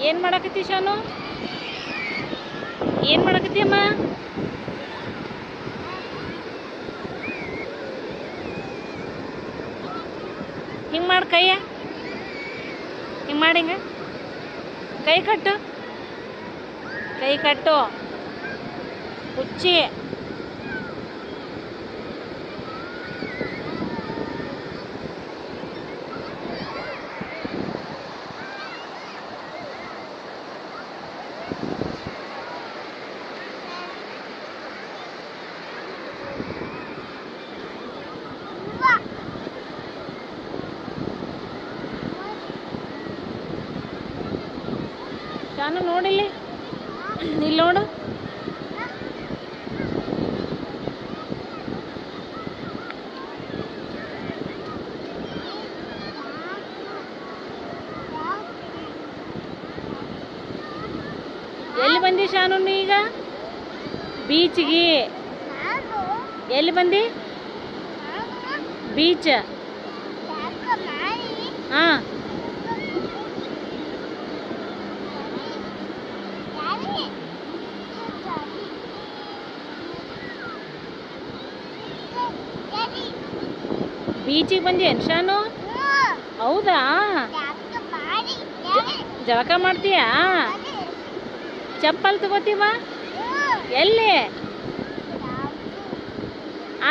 ಏನು ಮಾಡಕತ್ತಿ ಶಾನು ಏನು ಮಾಡಕತ್ತಿ ಅಮ್ಮ ಹಿಂಗೆ ಮಾಡಿ ಕೈಯ ಹಿಂಗೆ ಮಾಡಿ ಹಿಂಗೆ ಕೈ ಕಟ್ಟು ಕೈ ಕಟ್ಟು ಹುಚ್ಚಿ ಶಾನು ನೋಡಿಲ್ಲಿ ಇಲ್ಲಿ ನೋಡು ಎಲ್ಲಿ ಬಂದಿ ಶಾನು ನೀ ಈಗ ಬೀಚ್ಗೆ ಎಲ್ಲಿ ಬಂದಿ ಬೀಚ್ ಹಾಂ ಬೀಚಿಗೆ ಬಂದಿ ಏನು ಶಾನು ಹೌದಾ ಜಳಕ ಮಾಡ್ತೀಯಾ ಚಪ್ಪಲ್ ತಗೋತೀವ ಎಲ್ಲಿ ಆ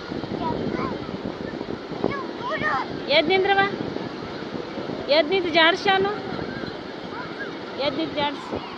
ಎದ್ದು ನಿಂದ್ರವ ಎದ್ದು ನಿಂತು ಜಾಡ್ಸ್ ಶಾನು ಎದ್ದು ನಿಂತು ಜಾಡ್ಸ್